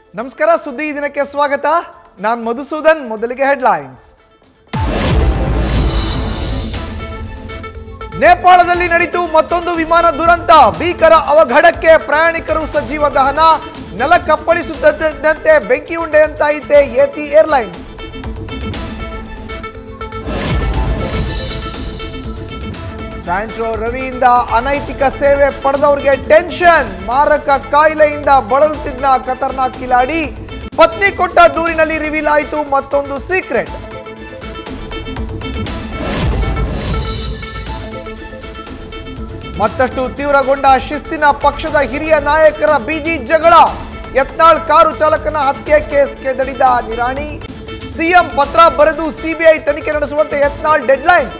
ನಮಸ್ಕಾರ ಸುದ್ದಿ ಈ ದಿನಕ್ಕೆ ಸ್ವಾಗತ ನಾನು ಮಧುಸೂದನ್ ಮೊದಲಿಗೆ ಹೆಡ್ಲೈನ್ಸ್ ನೇಪಾಳದಲ್ಲಿ ನಡೀತು ಮತ್ತೊಂದು ವಿಮಾನ ದುರಂತ ಭೀಕರ ಅವಘಡಕ್ಕೆ ಪ್ರಯಾಣಿಕರು ಸಜೀವ ದಹನ ನೆಲ ಕಪ್ಪಳಿಸುತ್ತಿದ್ದಂತೆ ಬೆಂಕಿ ಉಂಡೆಯಂತಾಯಿತೆ ಏತಿ ಏರ್ಲೈನ್ಸ್ ಸ್ಯಾಂಟ್ರೋ ರವಿಯಿಂದ ಅನೈತಿಕ ಸೇವೆ ಪಡೆದವರಿಗೆ ಟೆನ್ಷನ್ ಮಾರಕ ಕಾಯಿಲೆಯಿಂದ ಬಳಲುತ್ತಿದ್ದ ಖತರ್ನಾಕ್ ಕಿಲಾಡಿ ಪತ್ನಿ ಕೊಟ್ಟ ದೂರಿನಲ್ಲಿ ರಿವೀಲ್ ಆಯಿತು ಮತ್ತೊಂದು ಸೀಕ್ರೆಟ್ ಮತ್ತಷ್ಟು ತೀವ್ರಗೊಂಡ ಶಿಸ್ತಿನ ಪಕ್ಷದ ಹಿರಿಯ ನಾಯಕರ ಬಿಜಿ ಜಗಳ ಯತ್ನಾಳ್ ಕಾರು ಚಾಲಕನ ಹತ್ಯೆ ಕೇಸ್ಗೆ ದಡಿದ ನಿರಾಣಿ ಸಿಎಂ ಪತ್ರ ಬರೆದು ಸಿಬಿಐ ತನಿಖೆ ನಡೆಸುವಂತೆ ಯತ್ನಾಳ್ ಡೆಡ್ಲೈನ್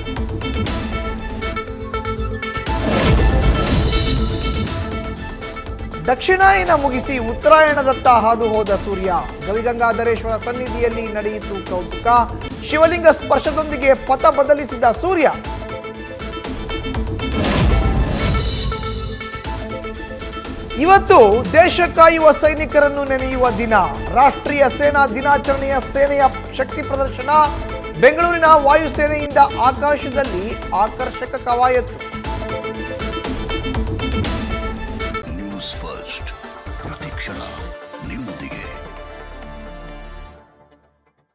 ದಕ್ಷಿಣಾಯನ ಮುಗಿಸಿ ಉತ್ತರಾಯಣದತ್ತ ಹಾದು ಹೋದ ಸೂರ್ಯ ಗವಿಗಂಗಾಧರೇಶ್ವರ ಸನ್ನಿಧಿಯಲ್ಲಿ ನಡೆಯಿತು ಕೌತುಕ ಶಿವಲಿಂಗ ಸ್ಪರ್ಶದೊಂದಿಗೆ ಪಥ ಬದಲಿಸಿದ ಸೂರ್ಯ ಇವತ್ತು ದೇಶ ಕಾಯುವ ಸೈನಿಕರನ್ನು ನೆನೆಯುವ ದಿನ ರಾಷ್ಟ್ರೀಯ ಸೇನಾ ದಿನಾಚರಣೆಯ ಸೇನೆಯ ಶಕ್ತಿ ಪ್ರದರ್ಶನ ಬೆಂಗಳೂರಿನ ವಾಯುಸೇನೆಯಿಂದ ಆಕಾಶದಲ್ಲಿ ಆಕರ್ಷಕ ಕವಾಯತು